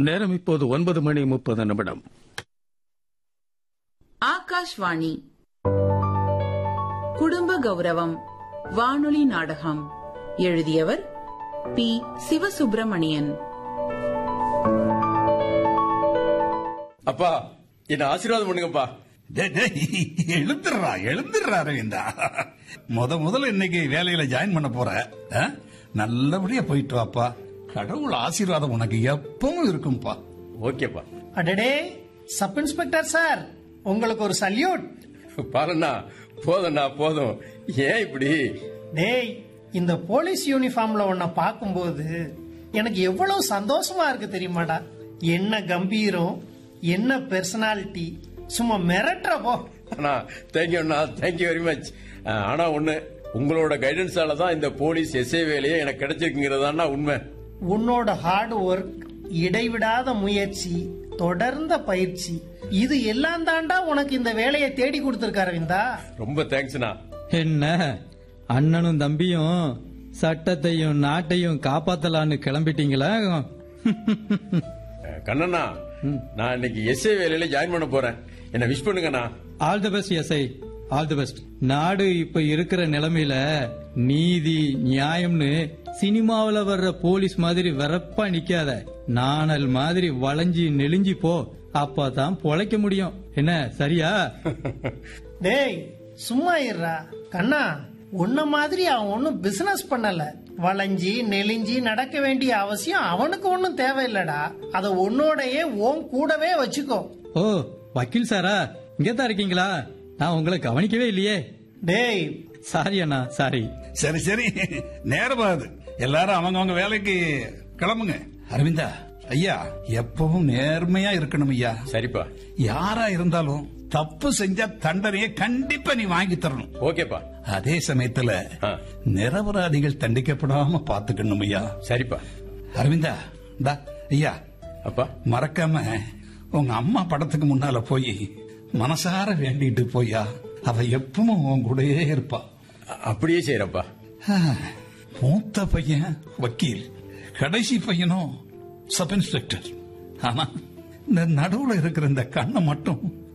நேரம் இப்போது ஒன்பது மணி முப்பது நிமிடம் ஆகாஷ்வாணி குடும்ப கௌரவம் வானொலி நாடகம் எழுதியவர் பி சிவசுப்பிரமணியன் அப்பா என்ன ஆசீர்வாதம் பண்ணுங்கப்பா டேய், டேய், எழுந்துடுறா எழுந்துடுறா அரவிந்தா முத முதல்ல இன்னைக்கு வேலையில ஜாயின் பண்ண போற ஆ? நல்லபடியா போயிட்டு வாப்பா கடவுள் ஆசீர்வாதம் உனக்கு எப்பவும் இருக்கும்பா ஓகேப்பா அடடே சப் இன்ஸ்பெக்டர் சார் உங்களுக்கு ஒரு சல்யூட் பாருண்ணா போதும்ண்ணா போதும் ஏன் இப்படி டேய் இந்த போலீஸ் யூனிஃபார்ம்ல உன்னை பார்க்கும்போது எனக்கு எவ்வளவு சந்தோஷமா இருக்கு தெரியுமாடா என்ன கம்பீரம் என்ன பெர்சனாலிட்டி சும்மா மிரட்டுற போ அண்ணா தேங்க்யூ அண்ணா தேங்க்யூ வெரி மச் ஆனா ஒண்ணு உங்களோட கைடன்ஸால தான் இந்த போலீஸ் எஸ்ஐ வேலையே எனக்கு கிடைச்சிருக்குங்கிறதாண்ணா உண்மை உன்னோட ஹார்ட் ஒர்க் இடைவிடாத முயற்சி தொடர்ந்த பயிற்சி இது எல்லாம் தாண்டா உனக்கு இந்த வேலையை தேடி கொடுத்திருக்க அரவிந்தா ரொம்ப தேங்க்ஸ்ண்ணா என்ன அண்ணனும் தம்பியும் சட்டத்தையும் நாட்டையும் காப்பாத்தலான்னு கிளம்பிட்டீங்களா அஹ், கண்ணண்ணா நான் இன்னைக்கு எஸ்ஐ வேலையில ஜாயின் பண்ண போறேன் என்ன விஷ் பண்ணுங்கண்ணா all the best SI all the best நாடு இப்ப இருக்கிற நிலைமையில நீதி நியாயம்னு சினிமாவுல வர்ற போலீஸ் மாதிரி வெறப்பா நிக்காத நாணல் மாதிரி வளைஞ்சி நெளிஞ்சி போ அப்பதான் பொழைக்க முடியும் என்ன சரியா டேய் சும்மா இருடா கண்ணா உன்ன மாதிரி அவன் ஒன்னும் பிசினஸ் பண்ணல வளைஞ்சி நெளிஞ்சி நடக்க வேண்டிய அவசியம் அவனுக்கு ஒன்னும் தேவையில்லடா அத உன்னோடயே உன் கூடவே வச்சுக்கோ ஓ வக்கீல் சாரா இங்கதான் இருக்கீங்களா நான் உங்களை கவனிக்கவே இல்லையே டேய் சாரி அண்ணா சாரி சரி சரி நேரமாகுது எல்லாரும் அவங்கவங்க வேலைக்கு கிளம்புங்க அரவிந்தா ஐயா எப்பவும் நேர்மையா இருக்கணும் ஐயா சரிப்பா யாரா இருந்தாலும் தப்பு செஞ்சா தண்டனையை கண்டிப்பா நீ வாங்கி தரணும் ஓகேப்பா அதே சமயத்துல ஆ. நிரபராதிகள் தண்டிக்கப்படாம பாத்துக்கணும் ஐயா சரிப்பா அரவிந்தா தா ஐயா அப்பா மறக்காம உங்க அம்மா படத்துக்கு முன்னால போய் மனசார வேண்டிட்டு போயா அவ எப்பவும் உன் கூடயே இருப்பா அ- அப்படியே செய்யறப்பா ஆ, மூத்த பையன் வக்கீல் கடைசி பையனும் சப் இன்ஸ்பெக்டர் ஆனா இந்த நடுவுல இருக்கிற இந்த கண்ணை மட்டும்